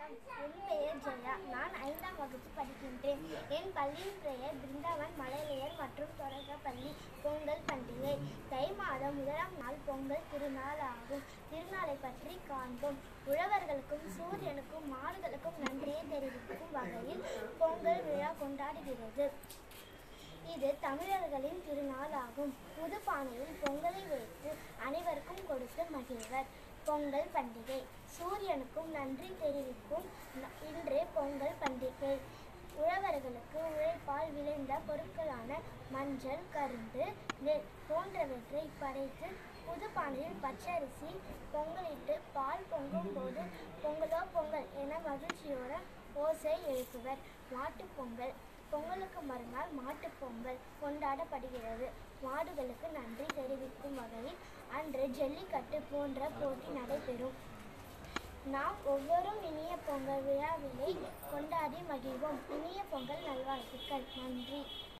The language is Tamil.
வணக்கம் என் பெயர் ஜெயா நான் ஐந்தாம் வகுப்பு படிக்கின்றேன் என் பள்ளியின் பெயர் பிருந்தாவன் மழலையர் மற்றும் தொடக்க பள்ளி பொங்கல் பண்டிகை தை மாதம் முதலாம் நாள் பொங்கல் திருநாள் ஆகும் திருநாளை பற்றி காண்போம் உழவர்களுக்கும் சூரியனுக்கும் மாடுகளுக்கும் நன்றியை தெரிவிக்கும் வகையில் பொங்கல் விழா கொண்டாடுகிறது இது தமிழர்களின் திருநாள் ஆகும் புது பானையில் பொங்கலை வைத்து அனைவருக்கும் கொடுத்து மகிழ்வர் பொங்கல் பண்டிகை சூரியனுக்கும் நன்றி தெரிவிக்கும் ந- இன்று பொங்கல் பண்டிகை உழவர்களுக்கு உழைப்பால் விளைந்த பொருட்களான மஞ்சள் கரும்பு நெல் போன்றவற்றை படைத்து புது பானையில் பச்சரிசி பொங்கலிட்டு பால் பொங்கும் போது பொங்கலோ பொங்கல் என மகிழ்ச்சியோட ஓசை எழுப்புவர் மாட்டுப் பொங்கல் பொங்கலுக்கு மறுநாள் மாட்டுப் பொங்கல் கொண்டாடப்படுகிறது மாடுகளுக்கு நன்றி தெரிவிக்கும் வகையில் அன்று ஜல்லிக்கட்டு போன்ற போட்டி நடைபெறும் நாம் ஒவ்வொரும் இனிய பொங்கல் விழாவினை கொண்டாடி மகிழ்வோம் இனிய பொங்கல் நல்வாழ்த்துக்கள் நன்றி